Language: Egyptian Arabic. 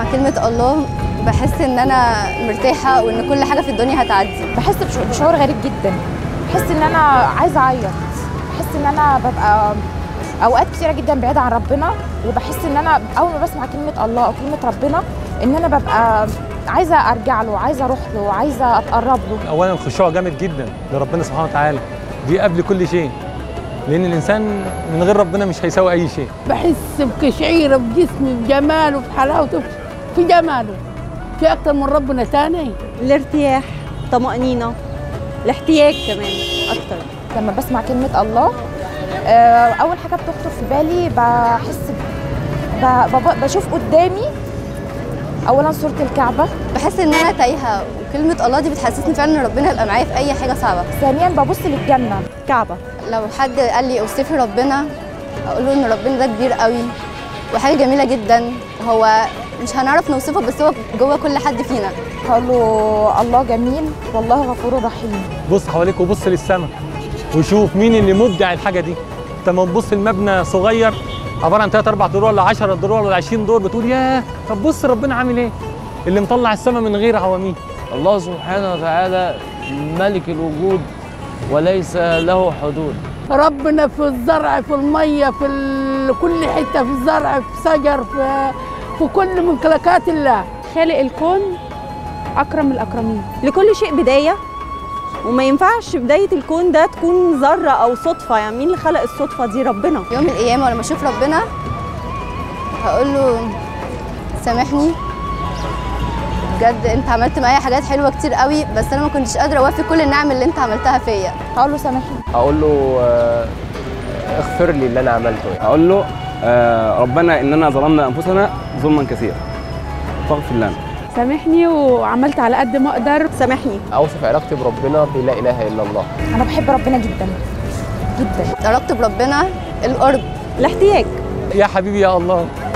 كلمة الله بحس ان انا مرتاحة وان كل حاجة في الدنيا هتعدي بحس بش- بشعور غريب جدا بحس ان انا عايزه اعيط بحس ان انا ببقى اوقات كتيره جدا بعيده عن ربنا وبحس ان انا اول ما بسمع كلمه الله او كلمه ربنا ان انا ببقى عايزه ارجع له عايزه اروح له عايزه اتقرب له اولا خشوع جامد جدا لربنا سبحانه وتعالى دي قبل كل شيء لان الانسان من غير ربنا مش هيساوي اي شيء بحس بقشعيرة بجسمي بجماله بحلاوته في جماله في أكتر من ربنا تاني الارتياح طمأنينة الاحتياج كمان أكتر لما بسمع كلمه الله آه، اول حاجه بتخطر في بالي بحس ب- ب- بشوف قدامي اولا صوره الكعبه بحس ان انا تايهة وكلمة الله دي بتحسسني فعلا ان ربنا يبقى معايا في اي حاجة صعبة ثانيا ببص للجنه كعبة لو حد قال لي اوصفي ربنا اقول له ان ربنا ده كبير قوي وحاجة جميلة جدا وهو مش هنعرف نوصفه بس هو جوه كل حد فينا هقول له الله جميل والله غفور رحيم بص حواليك وبص للسماء وشوف مين اللي مبدع الحاجه دي انت لما تبص المبنى صغير عباره عن 3 4 دور ولا 10 دور ولا 20 دور بتقول ياه طب بص ربنا عامل ايه اللي مطلع السماء من غير عواميد الله سبحانه وتعالى ملك الوجود وليس له حدود ربنا في الزرع في المية في ال- كل حتة في الزرع في شجر في في كل ممتلكات الله خالق الكون أكرم الأكرمين لكل شيء بداية وما ينفعش بداية الكون ده تكون ذرة أو صدفة يعني مين اللي خلق الصدفة دي ربنا يوم من الايام ولما اشوف ربنا هقول له سامحني بجد انت عملت معايا حاجات حلوه كتير قوي بس انا ما كنتش قادره اوفي كل النعم اللي انت عملتها فيا هقول له سامحني اقول له آه، اغفر لي اللي انا عملته اقول له آه، ربنا اننا ظلمنا انفسنا ظلما كثيرا فاغفر لنا سامحني وعملت على قد ما أقدر سامحني اوصف علاقتي بربنا بلا اله الا الله انا بحب ربنا جدا جدا علاقتي بربنا القرب الاحتياج يا حبيبي يا الله